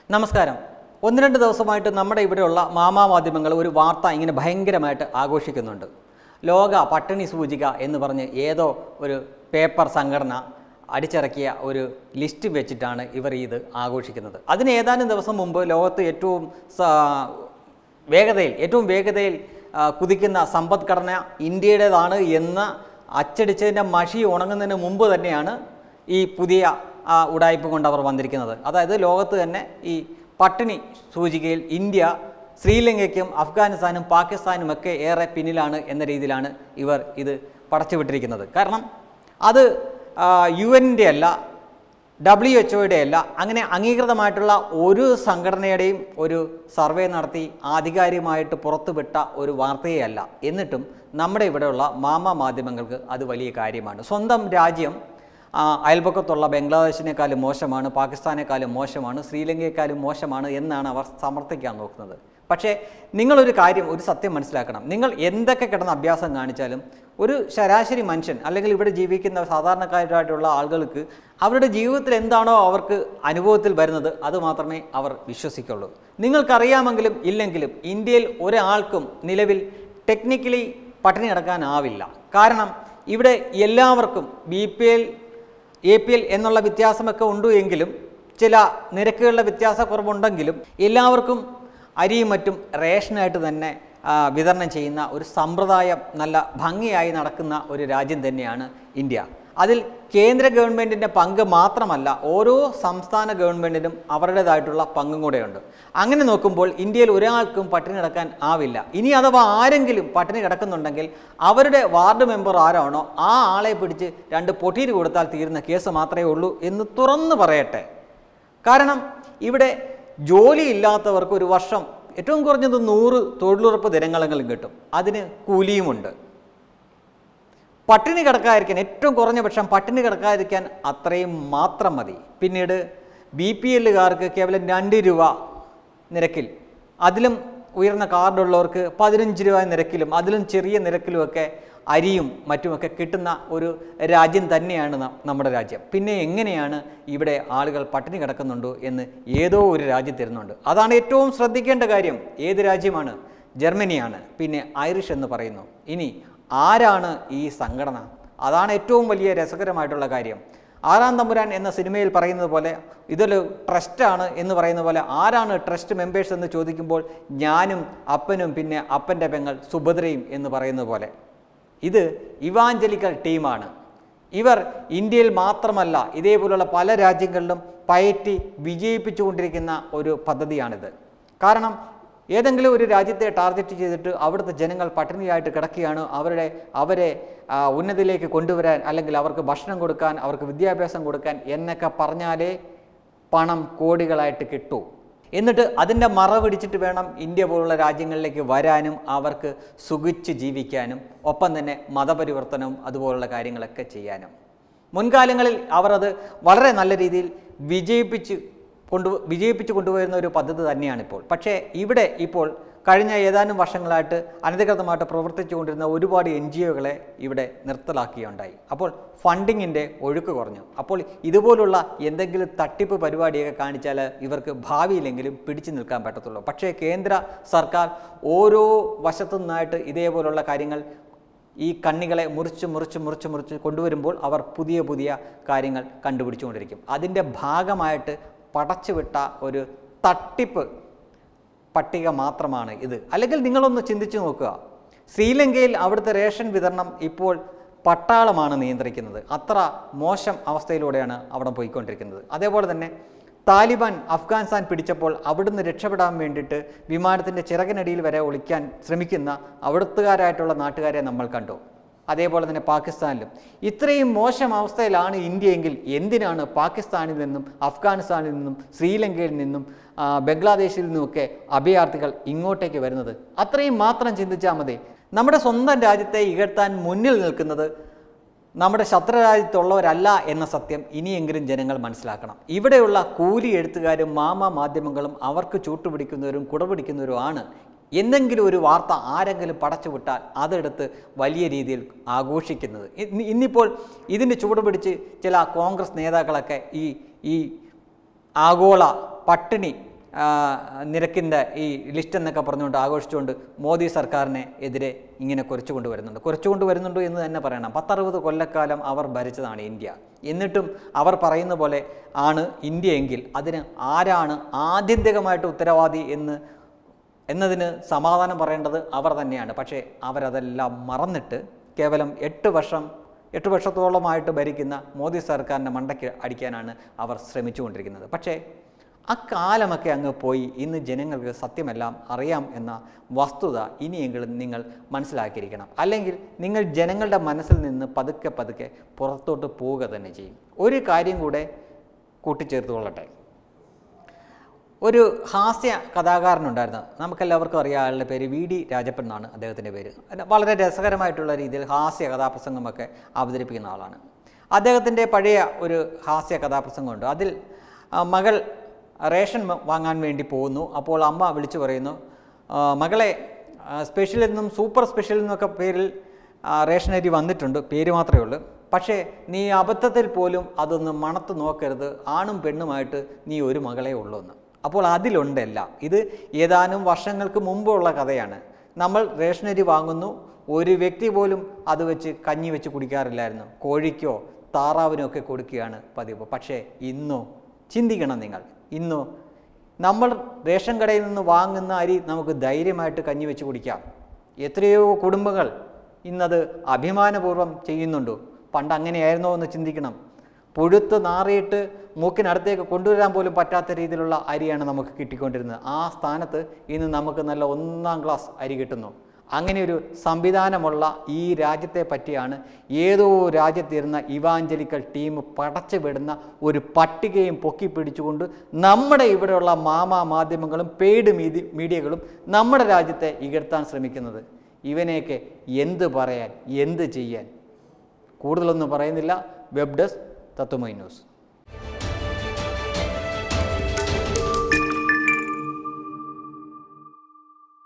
നമസ്കാരം ഒന്ന് രണ്ട് ദിവസമായിട്ട് നമ്മുടെ ഇവിടെയുള്ള മാമാ മാധ്യമങ്ങൾ ഒരു വാർത്ത ഇങ്ങനെ ഭയങ്കരമായിട്ട് ആഘോഷിക്കുന്നുണ്ട് ലോക പട്ടിണി സൂചിക എന്ന് പറഞ്ഞ് ഏതോ ഒരു പേപ്പർ സംഘടന അടിച്ചിറക്കിയ ഒരു ലിസ്റ്റ് വെച്ചിട്ടാണ് ഇവർ ഇത് ആഘോഷിക്കുന്നത് അതിന് ഏതാനും ദിവസം മുമ്പ് ലോകത്ത് ഏറ്റവും സ- വേഗതയിൽ ഏറ്റവും വേഗതയിൽ ആ, കുതിക്കുന്ന സമ്പദ്ഘടന ഇന്ത്യയുടേതാണ് എന്ന് അച്ചടിച്ചതിൻ്റെ മഷി ഉണങ്ങുന്നതിന് മുമ്പ് തന്നെയാണ് ഈ പുതിയ ആ, ഉടായ്പ കൊണ്ട് അവർ വന്നിരിക്കുന്നത് അതായത് ലോകത്ത് തന്നെ ഈ പട്ടിണി സൂചികയിൽ ഇന്ത്യ ശ്രീലങ്കയ്ക്കും അഫ്ഗാനിസ്ഥാനും പാകിസ്ഥാനും ഒക്കെ ഏറെ പിന്നിലാണ് എന്ന രീതിയിലാണ് ഇവർ ഇത് പടച്ചുവിട്ടിരിക്കുന്നത് കാരണം അത് യു എൻ്റെ അല്ല ഡബ്ല്യു എച്ച് ഒയുടെ അല്ല അങ്ങനെ അംഗീകൃതമായിട്ടുള്ള ഒരു സംഘടനയുടെയും ഒരു സർവേ നടത്തി ആധികാരികമായിട്ട് പുറത്തുവിട്ട ഒരു വാർത്തയേ അല്ല എന്നിട്ടും നമ്മുടെ ഇവിടെയുള്ള മാമ മാധ്യമങ്ങൾക്ക് അത് വലിയ കാര്യമാണ് സ്വന്തം രാജ്യം ആ, അയൽപക്കത്തുള്ള ബംഗ്ലാദേശിനേക്കാളും മോശമാണ് പാകിസ്ഥാനേക്കാളും മോശമാണ് ശ്രീലങ്കയെക്കാളും മോശമാണ് എന്നാണ് അവർ സമർത്ഥിക്കാൻ നോക്കുന്നത് പക്ഷേ നിങ്ങളൊരു കാര്യം ഒരു സത്യം മനസ്സിലാക്കണം നിങ്ങൾ എന്തൊക്കെ കിടന്ന അഭ്യാസം കാണിച്ചാലും ഒരു ശരാശരി മനുഷ്യൻ അല്ലെങ്കിൽ ഇവിടെ ജീവിക്കുന്ന സാധാരണക്കാരായിട്ടുള്ള ആളുകൾക്ക് അവരുടെ ജീവിതത്തിൽ എന്താണോ അവർക്ക് അനുഭവത്തിൽ വരുന്നത് അത് മാത്രമേ അവർ വിശ്വസിക്കുള്ളൂ നിങ്ങൾക്കറിയാമെങ്കിലും ഇല്ലെങ്കിലും ഇന്ത്യയിൽ ഒരാൾക്കും നിലവിൽ ടെക്നിക്കലി പട്ടിണി കിടക്കാനാവില്ല കാരണം ഇവിടെ എല്ലാവർക്കും B P L A P L എന്നുള്ള വ്യത്യാസമൊക്കെ ഉണ്ട് എങ്കിലും ചില നിരക്കുകളുടെ വ്യത്യാസക്കുറവുണ്ടെങ്കിലും എല്ലാവർക്കും അരിയും മറ്റും റേഷനായിട്ട് തന്നെ ആ, വിതരണം ചെയ്യുന്ന ഒരു സമ്പ്രദായം നല്ല ഭംഗിയായി നടക്കുന്ന ഒരു രാജ്യം തന്നെയാണ് ഇന്ത്യ അതിൽ കേന്ദ്ര ഗവൺമെൻറ്റിൻ്റെ പങ്ക് മാത്രമല്ല ഓരോ സംസ്ഥാന ഗവൺമെൻറ്റിനും അവരുടേതായിട്ടുള്ള പങ്കും കൂടെയുണ്ട് അങ്ങനെ നോക്കുമ്പോൾ ഇന്ത്യയിൽ ഒരാൾക്കും പട്ടിണി കിടക്കാൻ ആവില്ല ഇനി അഥവാ ആരെങ്കിലും പട്ടിണി കിടക്കുന്നുണ്ടെങ്കിൽ അവരുടെ വാർഡ് മെമ്പർ ആരാണോ ആ ആളെ പിടിച്ച് രണ്ട് പൊട്ടീര് കൊടുത്താൽ തീരുന്ന കേസ് മാത്രമേ ഉള്ളൂ എന്ന് തുറന്നു പറയട്ടെ കാരണം ഇവിടെ ജോലിയില്ലാത്തവർക്ക് ഒരു വർഷം ഏറ്റവും കുറഞ്ഞത് നൂറ് തൊഴിലുറപ്പ് ദിനങ്ങളെങ്കിലും കിട്ടും അതിന് കൂലിയുമുണ്ട് പട്ടിണി കിടക്കാതിരിക്കാൻ ഏറ്റവും കുറഞ്ഞ പക്ഷം പട്ടിണി കിടക്കാതിരിക്കാൻ അത്രയും മാത്രം മതി പിന്നീട് ബി പി എല്ലുകാർക്ക് കേവലം രണ്ട് രൂപ നിരക്കിൽ അതിലും ഉയർന്ന കാർഡുള്ളവർക്ക് പതിനഞ്ച് രൂപ നിരക്കിലും അതിലും ചെറിയ നിരക്കിലുമൊക്കെ അരിയും മറ്റുമൊക്കെ കിട്ടുന്ന ഒരു രാജ്യം തന്നെയാണ് ന- നമ്മുടെ രാജ്യം പിന്നെ എങ്ങനെയാണ് ഇവിടെ ആളുകൾ പട്ടിണി കിടക്കുന്നുണ്ടോ എന്ന് ഏതോ ഒരു രാജ്യം തരുന്നുണ്ട് അതാണ് ഏറ്റവും ശ്രദ്ധിക്കേണ്ട കാര്യം ഏത് രാജ്യമാണ് ജർമ്മനിയാണ് പിന്നെ ഐറിഷ് എന്ന് പറയുന്നു ഇനി ആരാണ് ഈ സംഘടന അതാണ് ഏറ്റവും വലിയ രസകരമായിട്ടുള്ള കാര്യം ആറാം തമ്പുരാൻ എന്ന സിനിമയിൽ പറയുന്നത് പോലെ ഇതൊരു ട്രസ്റ്റാണ് എന്ന് പറയുന്ന പോലെ ആരാണ് ട്രസ്റ്റ് മെമ്പേഴ്സ് എന്ന് ചോദിക്കുമ്പോൾ ഞാനും അപ്പനും പിന്നെ അപ്പൻ്റെ പെങ്ങൾ സുഭദ്രയും എന്ന് പറയുന്നത് പോലെ ഇത് ഇവാഞ്ചലിക്കൽ ടീമാണ് ഇവർ ഇന്ത്യയിൽ മാത്രമല്ല ഇതേപോലുള്ള പല രാജ്യങ്ങളിലും പയറ്റി വിജയിപ്പിച്ചുകൊണ്ടിരിക്കുന്ന ഒരു പദ്ധതിയാണിത് കാരണം ഏതെങ്കിലും ഒരു രാജ്യത്തെ ടാർഗറ്റ് ചെയ്തിട്ട് അവിടുത്തെ ജനങ്ങൾ പട്ടിണിയായിട്ട് കിടക്കുകയാണ് അവരുടെ അവരെ ആ, ഉന്നതിയിലേക്ക് കൊണ്ടുവരാൻ അല്ലെങ്കിൽ അവർക്ക് ഭക്ഷണം കൊടുക്കാൻ അവർക്ക് വിദ്യാഭ്യാസം കൊടുക്കാൻ എന്നൊക്കെ പറഞ്ഞാലേ പണം കോടികളായിട്ട് കിട്ടൂ എന്നിട്ട് അതിൻ്റെ മറ പിടിച്ചിട്ട് വേണം ഇന്ത്യ പോലുള്ള രാജ്യങ്ങളിലേക്ക് വരാനും അവർക്ക് സുഖിച്ച് ജീവിക്കാനും ഒപ്പം തന്നെ മതപരിവർത്തനവും അതുപോലുള്ള കാര്യങ്ങളൊക്കെ ചെയ്യാനും മുൻകാലങ്ങളിൽ അവർ അത് വളരെ നല്ല രീതിയിൽ വിജയിപ്പിച്ച് കൊണ്ടു വിജയിപ്പിച്ച് കൊണ്ടുവരുന്ന ഒരു പദ്ധതി തന്നെയാണിപ്പോൾ പക്ഷേ ഇവിടെ ഇപ്പോൾ കഴിഞ്ഞ ഏതാനും വർഷങ്ങളായിട്ട് അനധികൃതമായിട്ട് പ്രവർത്തിച്ചുകൊണ്ടിരുന്ന ഒരുപാട് എൻ ജി ഒകളെ ഇവിടെ നിർത്തലാക്കിയുണ്ടായി അപ്പോൾ ഫണ്ടിങ്ങിൻ്റെ ഒഴുക്ക് കുറഞ്ഞു അപ്പോൾ ഇതുപോലുള്ള എന്തെങ്കിലും തട്ടിപ്പ് പരിപാടിയൊക്കെ കാണിച്ചാൽ ഇവർക്ക് ഭാവിയിലെങ്കിലും പിടിച്ചു നിൽക്കാൻ പറ്റത്തുള്ളൂ പക്ഷേ കേന്ദ്ര സർക്കാർ ഓരോ വശത്തു നിന്നായിട്ട് ഇതേപോലുള്ള കാര്യങ്ങൾ ഈ കണ്ണികളെ മുറിച്ച് മുറിച്ച് മുറിച്ച് മുറിച്ച് കൊണ്ടുവരുമ്പോൾ അവർ പുതിയ പുതിയ കാര്യങ്ങൾ കണ്ടുപിടിച്ചുകൊണ്ടിരിക്കും അതിൻ്റെ ഭാഗമായിട്ട് പടച്ചുവിട്ട ഒരു തട്ടിപ്പ് പട്ടിക മാത്രമാണ് ഇത് അല്ലെങ്കിൽ നിങ്ങളൊന്ന് ചിന്തിച്ചു നോക്കുക ശ്രീലങ്കയിൽ അവിടുത്തെ റേഷൻ വിതരണം ഇപ്പോൾ പട്ടാളമാണ് നിയന്ത്രിക്കുന്നത് അത്ര മോശം അവസ്ഥയിലൂടെയാണ് അവിടെ പോയിക്കൊണ്ടിരിക്കുന്നത് അതേപോലെ തന്നെ താലിബാൻ അഫ്ഗാനിസ്ഥാൻ പിടിച്ചപ്പോൾ അവിടുന്ന് രക്ഷപ്പെടാൻ വേണ്ടിയിട്ട് വിമാനത്തിൻ്റെ ചിറകിനടിയിൽ വരെ ഒളിക്കാൻ ശ്രമിക്കുന്ന അവിടുത്തുകാരായിട്ടുള്ള നാട്ടുകാരെ നമ്മൾ കണ്ടു അതേപോലെ തന്നെ പാകിസ്ഥാനിലും ഇത്രയും മോശം അവസ്ഥയിലാണ് ഇന്ത്യയെങ്കിൽ എന്തിനാണ് പാകിസ്ഥാനിൽ നിന്നും അഫ്ഗാനിസ്ഥാനിൽ നിന്നും ശ്രീലങ്കയിൽ നിന്നും ആ, ബംഗ്ലാദേശിൽ നിന്നുമൊക്കെ അഭയാർത്ഥികൾ ഇങ്ങോട്ടേക്ക് വരുന്നത് അത്രയും മാത്രം ചിന്തിച്ചാൽ മതി നമ്മുടെ സ്വന്തം രാജ്യത്തെ ഇകഴ്ത്താൻ മുന്നിൽ നിൽക്കുന്നത് നമ്മുടെ ശത്രുരാജ്യത്തുള്ളവരല്ല എന്ന സത്യം ഇനിയെങ്കിലും ജനങ്ങൾ മനസ്സിലാക്കണം ഇവിടെയുള്ള കൂലി എഴുത്തുകാരും മാമ മാധ്യമങ്ങളും അവർക്ക് ചൂട്ടുപിടിക്കുന്നവരും കുടപിടിക്കുന്നവരുമാണ് എന്തെങ്കിലും ഒരു വാർത്ത ആരെങ്കിലും പടച്ചുവിട്ടാൽ അതെടുത്ത് വലിയ രീതിയിൽ ആഘോഷിക്കുന്നത് ഇന്ന് ഇന്നിപ്പോൾ ഇതിന് ചുവടുപിടിച്ച് ചില കോൺഗ്രസ് നേതാക്കളൊക്കെ ഈ ഈ ആഗോള പട്ടിണി ആ, നിരക്കിൻ്റെ ഈ ലിസ്റ്റ് എന്നൊക്കെ പറഞ്ഞുകൊണ്ട് ആഘോഷിച്ചുകൊണ്ട് മോദി സർക്കാരിനെ എതിരെ ഇങ്ങനെ കുരച്ചുകൊണ്ട് വരുന്നുണ്ട് കുരച്ചുകൊണ്ട് വരുന്നുണ്ട് എന്ന് തന്നെ പറയണം പത്തറുപത് കൊല്ലക്കാലം അവർ ഭരിച്ചതാണ് ഇന്ത്യ എന്നിട്ടും അവർ പറയുന്ന പോലെ ആണ് ഇന്ത്യ എങ്കിൽ അതിന് ആരാണ് ആത്യന്തികമായിട്ട് ഉത്തരവാദി എന്ന് എന്നതിന് സമാധാനം പറയേണ്ടത് അവർ തന്നെയാണ് പക്ഷേ അവരതെല്ലാം മറന്നിട്ട് കേവലം എട്ട് വർഷം എട്ട് വർഷത്തോളമായിട്ട് ഭരിക്കുന്ന മോദി സർക്കാരിൻ്റെ മണ്ടയ്ക്ക് അടിക്കാനാണ് അവർ ശ്രമിച്ചുകൊണ്ടിരിക്കുന്നത് പക്ഷേ അക്കാലമൊക്കെ അങ്ങ് പോയി ഇന്ന് ജനങ്ങൾക്ക് സത്യമെല്ലാം അറിയാം എന്ന വസ്തുത ഇനിയെങ്കിലും നിങ്ങൾ മനസ്സിലാക്കിയിരിക്കണം അല്ലെങ്കിൽ നിങ്ങൾ ജനങ്ങളുടെ മനസ്സിൽ നിന്ന് പതുക്കെ പതുക്കെ പുറത്തോട്ട് പോവുക തന്നെ ചെയ്യും ഒരു കാര്യം കൂടെ കൂട്ടിച്ചേർത്തുകൊള്ളട്ടെ ഒരു ഹാസ്യ കഥാകാരനുണ്ടായിരുന്നു നമുക്കെല്ലാവർക്കും അറിയാം അയാളുടെ പേര് വി ഡി രാജപ്പൻ എന്നാണ് അദ്ദേഹത്തിൻ്റെ പേര് അത് വളരെ രസകരമായിട്ടുള്ള രീതിയിൽ ഹാസ്യ കഥാപ്രസംഗമൊക്കെ അവതരിപ്പിക്കുന്ന ആളാണ് അദ്ദേഹത്തിൻ്റെ പഴയ ഒരു ഹാസ്യ കഥാപ്രസംഗമുണ്ട് അതിൽ ആ, മകൾ റേഷൻ മ- വാങ്ങാൻ വേണ്ടി പോകുന്നു അപ്പോൾ അമ്മ വിളിച്ചു പറയുന്നു "ആ, മകളെ ആ, സ്പെഷ്യൽ എന്നും സൂപ്പർ സ്പെഷ്യൽ എന്നൊക്കെ പേരിൽ ആ, റേഷൻ അരി വന്നിട്ടുണ്ട് പേര് മാത്രമേ ഉള്ളൂ പക്ഷേ നീ അബദ്ധത്തിൽ പോലും അതൊന്ന് മണത്ത് നോക്കരുത് ആണും പെണ്ണുമായിട്ട് നീ ഒരു മകളെ ഉള്ളൂ എന്ന് അപ്പോൾ അതിലുണ്ടല്ല ഇത് ഏതാനും വർഷങ്ങൾക്ക് മുമ്പുള്ള കഥയാണ് നമ്മൾ റേഷനരി വാങ്ങുന്നു ഒരു വ്യക്തി പോലും അത് വെച്ച് കഞ്ഞി വെച്ച് കുടിക്കാറില്ലായിരുന്നു കോഴിക്കോ താറാവിനോ ഒക്കെ കൊടുക്കുകയാണ് പതിവ് പക്ഷേ ഇന്നോ ചിന്തിക്കണം നിങ്ങൾ ഇന്നോ നമ്മൾ റേഷൻ കടയിൽ നിന്ന് വാങ്ങുന്ന അരി നമുക്ക് ധൈര്യമായിട്ട് കഞ്ഞി വെച്ച് കുടിക്കാം എത്രയോ കുടുംബങ്ങൾ ഇന്നത് അഭിമാനപൂർവ്വം ചെയ്യുന്നുണ്ട് പണ്ട് അങ്ങനെയായിരുന്നോ എന്ന് ചിന്തിക്കണം പുഴുത്ത് നാറിയിട്ട് മൂക്കിനടുത്തേക്ക് കൊണ്ടുവരാൻ പോലും പറ്റാത്ത രീതിയിലുള്ള അരിയാണ് നമുക്ക് കിട്ടിക്കൊണ്ടിരുന്നത് ആ സ്ഥാനത്ത് ഇന്ന് നമുക്ക് നല്ല ഒന്നാം ക്ലാസ് അരി കിട്ടുന്നു അങ്ങനെ ഒരു സംവിധാനമുള്ള ഈ രാജ്യത്തെ പറ്റിയാണ് ഏതോ രാജ്യത്തിരുന്ന ഇവാഞ്ചലിക്കൽ ടീം പടച്ചു വിടുന്ന ഒരു പട്ടികയും പൊക്കി പിടിച്ചുകൊണ്ട് നമ്മുടെ ഇവിടെയുള്ള മാമാ മാധ്യമങ്ങളും പെയ്ഡ് മീഡി മീഡിയകളും നമ്മുടെ രാജ്യത്തെ ഇകഴ്ത്താൻ ശ്രമിക്കുന്നത് ഇവനെയൊക്കെ എന്ത് പറയാൻ എന്ത് ചെയ്യാൻ കൂടുതലൊന്നും പറയുന്നില്ല വെബ് ഡെസ്ക് തത്വമൈ ന്യൂസ്